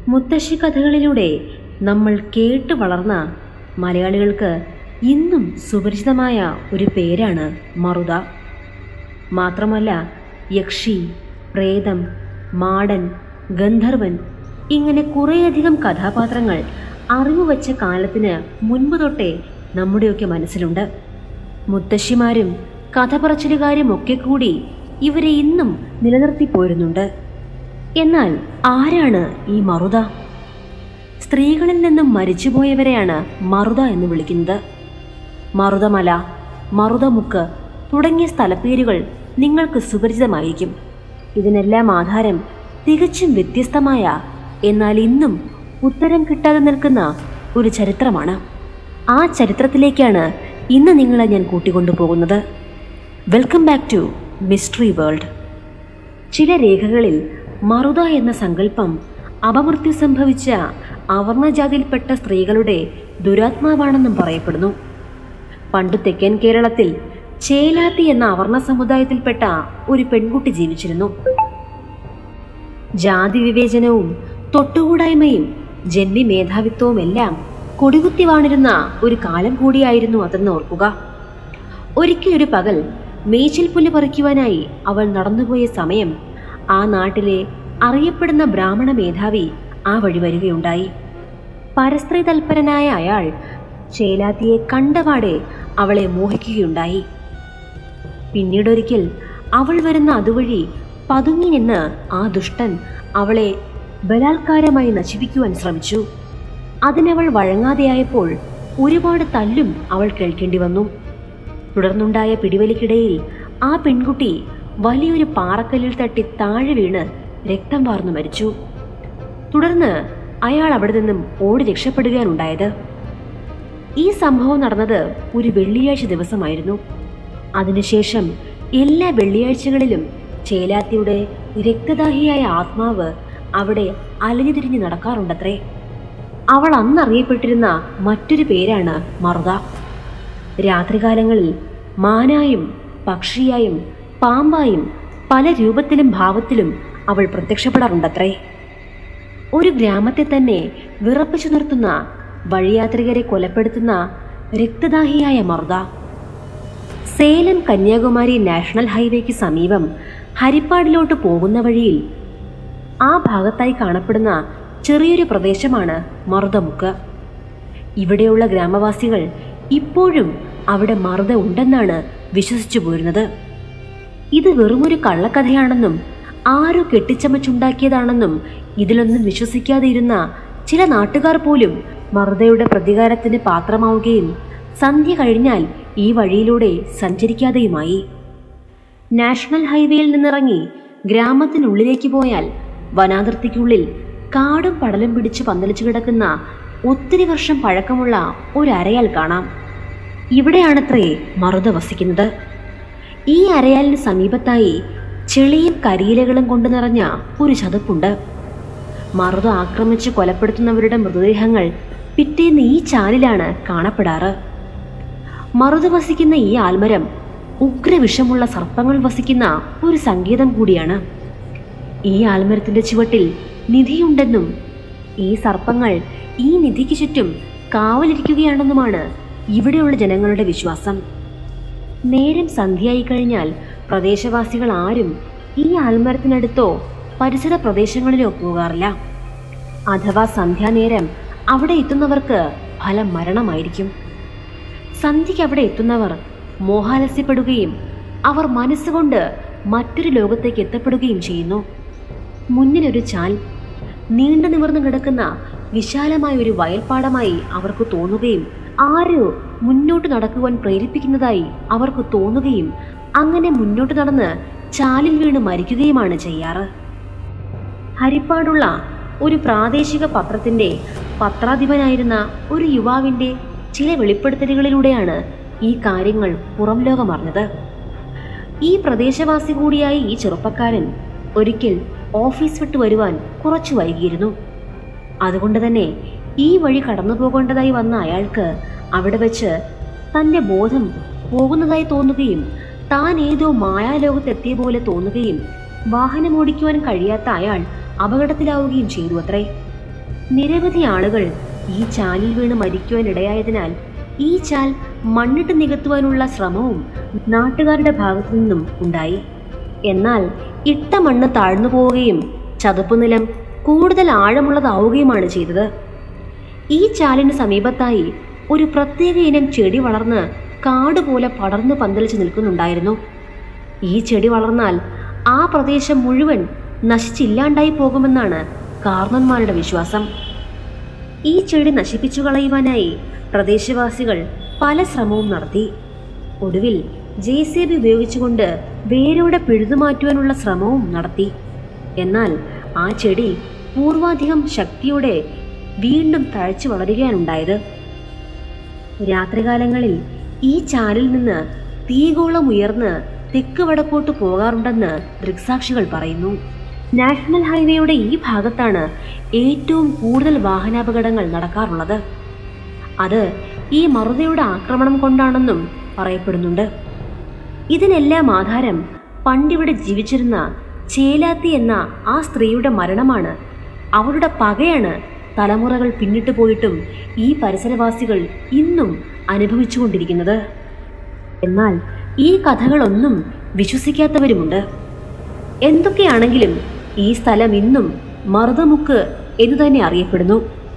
മുത്തശ്ശി കഥകളിലൂടെ നമ്മൾ കേട്ടു വളർന്ന മലയാളികൾക്ക് ഇന്നും സുപരിചിതമായ ഒരു പേരാണ് മറുത മാത്രമല്ല യക്ഷി പ്രേതം മാടൻ ഗന്ധർവൻ ഇങ്ങനെ കുറേയധികം കഥാപാത്രങ്ങൾ അറിവ് വച്ച കാലത്തിന് മുൻപ് തൊട്ടേ നമ്മുടെയൊക്കെ മനസ്സിലുണ്ട് മുത്തശ്ശിമാരും കഥ പറച്ചിലുകാരും ഒക്കെ കൂടി ഇവരെ ഇന്നും നിലനിർത്തി പോരുന്നുണ്ട് എന്നാൽ ആരാണ് ഈ മറുത സ്ത്രീകളിൽ നിന്നും മരിച്ചുപോയവരെയാണ് മറുത എന്ന് വിളിക്കുന്നത് മറുതമല മറുതമുക്ക് തുടങ്ങിയ സ്ഥലപ്പേരുകൾ നിങ്ങൾക്ക് സുപരിചിതമായിരിക്കും ഇതിനെല്ലാം ആധാരം തികച്ചും വ്യത്യസ്തമായ എന്നാൽ ഇന്നും ഉത്തരം കിട്ടാതെ നിൽക്കുന്ന ഒരു ചരിത്രമാണ് ആ ചരിത്രത്തിലേക്കാണ് ഇന്ന് നിങ്ങളെ ഞാൻ കൂട്ടിക്കൊണ്ടു പോകുന്നത് welcome back to mystery world ചില രേഖകളിൽ മറുത എന്ന സങ്കല്പം അപമൃത്യു സംഭവിച്ച അവർണജാതിയിൽപ്പെട്ട സ്ത്രീകളുടെ ദുരാത്മാവാണെന്നും പറയപ്പെടുന്നു പണ്ട് തെക്കൻ കേരളത്തിൽ ചേലാത്തി എന്ന അവർണ സമുദായത്തിൽപ്പെട്ട ഒരു പെൺകുട്ടി ജീവിച്ചിരുന്നു ജാതി വിവേചനവും തൊട്ടുകൂടായ്മയും ജന്മി മേധാവിത്വവും എല്ലാം കൊടികുത്തി വാണിരുന്ന ഒരു കാലം കൂടിയായിരുന്നു അതെന്ന് ഓർക്കുക ഒരിക്കലൊരു പകൽ മേച്ചിൽ പുല്ല് പറിക്കുവാനായി അവൾ നടന്നുപോയ സമയം ആ നാട്ടിലെ അറിയപ്പെടുന്ന ബ്രാഹ്മണ മേധാവി ആ വഴി വരികയുണ്ടായി പരസ്ത്രീ തൽപരനായ അയാൾ ചേലാത്തിയെ കണ്ടപാടെ അവളെ മോഹിക്കുകയുണ്ടായി പിന്നീടൊരിക്കൽ അവൾ വരുന്ന അതുവഴി പതുങ്ങി നിന്ന് ആ ദുഷ്ടൻ അവളെ ബലാത്കാരമായി നശിപ്പിക്കുവാൻ ശ്രമിച്ചു അതിനവൾ വഴങ്ങാതെയായപ്പോൾ ഒരുപാട് തല്ലും അവൾ കേൾക്കേണ്ടി വന്നു തുടർന്നുണ്ടായ പിടിവലിക്കിടയിൽ ആ പെൺകുട്ടി വലിയൊരു പാറക്കല്ലിൽ തട്ടി താഴെ വീണ് രക്തം വാർന്നു മരിച്ചു തുടർന്ന് അയാൾ അവിടെ നിന്നും ഓടി രക്ഷപ്പെടുകയാണുണ്ടായത് ഈ സംഭവം നടന്നത് ഒരു വെള്ളിയാഴ്ച ദിവസമായിരുന്നു അതിനുശേഷം എല്ലാ വെള്ളിയാഴ്ചകളിലും ചേലാത്തിയുടെ രക്തദാഹിയായ ആത്മാവ് അവിടെ അലഞ്ഞു തിരിഞ്ഞ് നടക്കാറുണ്ടത്രേ അവൾ അന്നറിയപ്പെട്ടിരുന്ന മറ്റൊരു പേരാണ് മറുത രാത്രികാലങ്ങളിൽ മാനായും പക്ഷിയായും പാമ്പായും പല രൂപത്തിലും ഭാവത്തിലും അവൾ പ്രത്യക്ഷപ്പെടാറുണ്ടത്രേ ഒരു ഗ്രാമത്തെ തന്നെ വിറപ്പിച്ചു നിർത്തുന്ന വഴിയാത്രികരെ കൊലപ്പെടുത്തുന്ന രക്തദാഹിയായ മറുത സേലം കന്യാകുമാരി നാഷണൽ ഹൈവേക്ക് സമീപം ഹരിപ്പാടിലോട്ട് പോകുന്ന വഴിയിൽ ആ ഭാഗത്തായി കാണപ്പെടുന്ന ചെറിയൊരു പ്രദേശമാണ് മറുതമുക്ക് ഇവിടെയുള്ള ഗ്രാമവാസികൾ ഇപ്പോഴും അവിടെ മറുത ഉണ്ടെന്നാണ് വിശ്വസിച്ചു പോരുന്നത് ഇത് വെറുമൊരു കള്ളക്കഥയാണെന്നും ആരോ കെട്ടിച്ചമച്ചുണ്ടാക്കിയതാണെന്നും ഇതിലൊന്നും വിശ്വസിക്കാതെ ഇരുന്ന ചില നാട്ടുകാർ പോലും മറുതയുടെ പ്രതികാരത്തിന് പാത്രമാവുകയും സന്ധ്യ കഴിഞ്ഞാൽ ഈ വഴിയിലൂടെ സഞ്ചരിക്കാതെയുമായി നാഷണൽ ഹൈവേയിൽ നിന്നിറങ്ങി ഗ്രാമത്തിനുള്ളിലേക്ക് പോയാൽ വനാതിർത്തിക്കുള്ളിൽ കാടും പടലും പിടിച്ച് പന്തലിച്ചു കിടക്കുന്ന ഒത്തിരി വർഷം പഴക്കമുള്ള ഒരു അരയാൽ കാണാം ഇവിടെയാണത്രേ മറുത വസിക്കുന്നത് ഈ അരയാലിന് സമീപത്തായി ചെളിയും കരിയിലകളും കൊണ്ട് നിറഞ്ഞ ഒരു ചതുപ്പുണ്ട് മറുത ആക്രമിച്ച് കൊലപ്പെടുത്തുന്നവരുടെ മൃതദേഹങ്ങൾ പിറ്റേന്ന് ഈ ചാലിലാണ് കാണപ്പെടാറ് മറുത വസിക്കുന്ന ഈ ആൽമരം ഉഗ്രവിഷമുള്ള സർപ്പങ്ങൾ വസിക്കുന്ന ഒരു സങ്കേതം കൂടിയാണ് ഈ ആൽമരത്തിന്റെ ചുവട്ടിൽ നിധിയുണ്ടെന്നും ഈ സർപ്പങ്ങൾ ഈ നിധിക്ക് ചുറ്റും കാവലിരിക്കുകയാണെന്നുമാണ് ഇവിടെയുള്ള ജനങ്ങളുടെ വിശ്വാസം നേരം സന്ധ്യയായി കഴിഞ്ഞാൽ പ്രദേശവാസികൾ ആരും ഈ ആൽമരത്തിനടുത്തോ പരിസര പ്രദേശങ്ങളിലോ പോകാറില്ല അഥവാ സന്ധ്യാനേരം അവിടെ എത്തുന്നവർക്ക് ഫലം മരണമായിരിക്കും സന്ധ്യയ്ക്ക് അവിടെ എത്തുന്നവർ മോഹാലസ്യപ്പെടുകയും അവർ മനസ്സുകൊണ്ട് മറ്റൊരു ലോകത്തേക്ക് എത്തപ്പെടുകയും ചെയ്യുന്നു മുന്നിലൊരു ചാൽ നീണ്ടു നിവർന്നു കിടക്കുന്ന വിശാലമായ ഒരു വയൽപ്പാടമായി അവർക്ക് തോന്നുകയും ആരോ മുന്നോട്ട് നടക്കുവാൻ പ്രേരിപ്പിക്കുന്നതായി അവർക്ക് തോന്നുകയും അങ്ങനെ മുന്നോട്ട് നടന്ന് ചാലിൽ വീണ് മരിക്കുകയുമാണ് ചെയ്യാറ് ഹരിപ്പാടുള്ള ഒരു പ്രാദേശിക പത്രത്തിന്റെ പത്രാധിപനായിരുന്ന ഒരു യുവാവിന്റെ ചില വെളിപ്പെടുത്തലുകളിലൂടെയാണ് ഈ കാര്യങ്ങൾ പുറം ലോകമറിഞ്ഞത് ഈ പ്രദേശവാസി കൂടിയായ ഈ ചെറുപ്പക്കാരൻ ഒരിക്കൽ ഓഫീസ് വിട്ട് വരുവാൻ കുറച്ചു വൈകിയിരുന്നു അതുകൊണ്ട് തന്നെ ഈ വഴി കടന്നു പോകേണ്ടതായി വന്ന അയാൾക്ക് അവിടെ വെച്ച് തന്റെ ബോധം പോകുന്നതായി തോന്നുകയും താൻ ഏതോ മായാലോകത്തെത്തിയ പോലെ തോന്നുകയും വാഹനമോടിക്കുവാൻ കഴിയാത്ത അയാൾ അപകടത്തിലാവുകയും ചെയ്തു അത്രേ നിരവധി ആളുകൾ ഈ ചാലിൽ വീണ് മരിക്കുവാൻ ഇടയായതിനാൽ ഈ ചാൽ മണ്ണിട്ട് നികത്തുവാനുള്ള ശ്രമവും നാട്ടുകാരുടെ ഭാഗത്തു നിന്നും ഉണ്ടായി എന്നാൽ ഇട്ട മണ്ണ് താഴ്ന്നു പോവുകയും ചതുപ്പുനിലം കൂടുതൽ ആഴമുള്ളതാവുകയുമാണ് ചെയ്തത് ഈ ചാലിന് സമീപത്തായി ഒരു പ്രത്യേക ഇനം ചെടി വളർന്ന് കാട് പോലെ പടർന്നു പന്തലിച്ച് നിൽക്കുന്നുണ്ടായിരുന്നു ഈ ചെടി വളർന്നാൽ ആ പ്രദേശം മുഴുവൻ നശിച്ചില്ലാണ്ടായി പോകുമെന്നാണ് കാർന്നന്മാരുടെ വിശ്വാസം ഈ ചെടി നശിപ്പിച്ചു കളയുവാനായി പ്രദേശവാസികൾ പല ശ്രമവും നടത്തി ഒടുവിൽ ജെ സി ബി ഉപയോഗിച്ചുകൊണ്ട് വേരോടെ പിഴുതുമാറ്റുവാനുള്ള ശ്രമവും നടത്തി എന്നാൽ ആ ചെടി പൂർവാധികം ശക്തിയോടെ വീണ്ടും തഴച്ചു വളരുകയാണുണ്ടായത് രാത്രികാലങ്ങളിൽ ഈ ചാലിൽ നിന്ന് തീഗോളം ഉയർന്ന് തെക്ക് വടക്കോട്ട് പോകാറുണ്ടെന്ന് ദൃക്സാക്ഷികൾ പറയുന്നു നാഷണൽ ഹൈവേയുടെ ഈ ഭാഗത്താണ് ഏറ്റവും കൂടുതൽ വാഹനാപകടങ്ങൾ നടക്കാറുള്ളത് അത് ഈ മറുതയുടെ ആക്രമണം കൊണ്ടാണെന്നും പറയപ്പെടുന്നുണ്ട് ഇതിനെല്ലാം ആധാരം പണ്ടിവിടെ ജീവിച്ചിരുന്ന ചേലാത്തി എന്ന ആ സ്ത്രീയുടെ മരണമാണ് അവളുടെ പകയാണ് തലമുറകൾ പിന്നിട്ട് പോയിട്ടും ഈ പരിസരവാസികൾ ഇന്നും അനുഭവിച്ചുകൊണ്ടിരിക്കുന്നത് എന്നാൽ ഈ കഥകളൊന്നും വിശ്വസിക്കാത്തവരുമുണ്ട് എന്തൊക്കെയാണെങ്കിലും ഈ സ്ഥലം ഇന്നും മറുതമുക്ക് എന്ന് തന്നെ അറിയപ്പെടുന്നു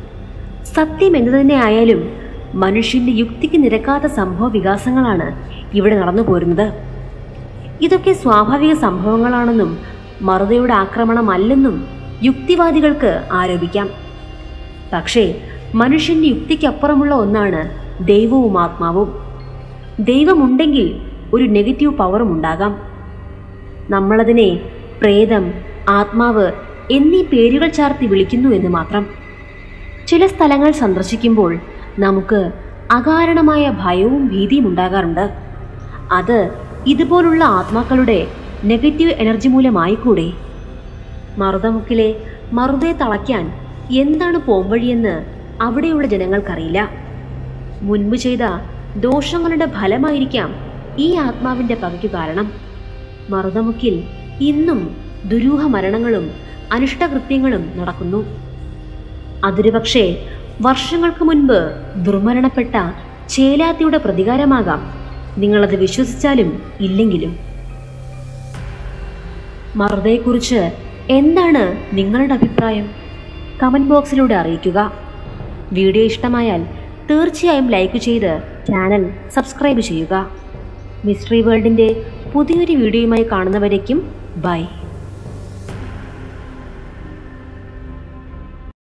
സത്യം എന്തു തന്നെ ആയാലും മനുഷ്യന്റെ യുക്തിക്ക് നിരക്കാത്ത സംഭവ വികാസങ്ങളാണ് ഇവിടെ നടന്നു പോരുന്നത് ഇതൊക്കെ സ്വാഭാവിക സംഭവങ്ങളാണെന്നും മറുതയുടെ ആക്രമണമല്ലെന്നും യുക്തിവാദികൾക്ക് ആരോപിക്കാം പക്ഷേ മനുഷ്യന്റെ യുക്തിക്കപ്പുറമുള്ള ഒന്നാണ് ദൈവവും ആത്മാവും ദൈവമുണ്ടെങ്കിൽ ഒരു നെഗറ്റീവ് പവറും ഉണ്ടാകാം നമ്മളതിനെ പ്രേതം ആത്മാവ് എന്നീ പേരുകൾ ചാർത്തി വിളിക്കുന്നു എന്ന് മാത്രം ചില സ്ഥലങ്ങൾ സന്ദർശിക്കുമ്പോൾ നമുക്ക് അകാരണമായ ഭയവും ഭീതിയും ഉണ്ടാകാറുണ്ട് അത് ഇതുപോലുള്ള ആത്മാക്കളുടെ നെഗറ്റീവ് എനർജി മൂലമായിക്കൂടെ മറുതമുക്കിലെ മറുതയെ തളയ്ക്കാൻ എന്താണ് പോംവഴിയെന്ന് അവിടെയുള്ള ജനങ്ങൾക്കറിയില്ല മുൻപ് ചെയ്ത ദോഷങ്ങളുടെ ഫലമായിരിക്കാം ഈ ആത്മാവിന്റെ പകയ്ക്കു കാരണം മറുതമുക്കിൽ ഇന്നും ദുരൂഹ മരണങ്ങളും അനിഷ്ടകൃത്യങ്ങളും നടക്കുന്നു അതൊരു പക്ഷേ വർഷങ്ങൾക്ക് മുൻപ് ദുർമരണപ്പെട്ട ചേലാത്തിയുടെ പ്രതികാരമാകാം നിങ്ങളത് വിശ്വസിച്ചാലും ഇല്ലെങ്കിലും മറുതയെക്കുറിച്ച് എന്താണ് നിങ്ങളുടെ അഭിപ്രായം കമൻറ്റ് ബോക്സിലൂടെ അറിയിക്കുക വീഡിയോ ഇഷ്ടമായാൽ തീർച്ചയായും ലൈക്ക് ചെയ്ത് ചാനൽ സബ്സ്ക്രൈബ് ചെയ്യുക മിസ്റ്ററി വേൾഡിൻ്റെ പുതിയൊരു വീഡിയോയുമായി കാണുന്നവരേക്കും ബൈ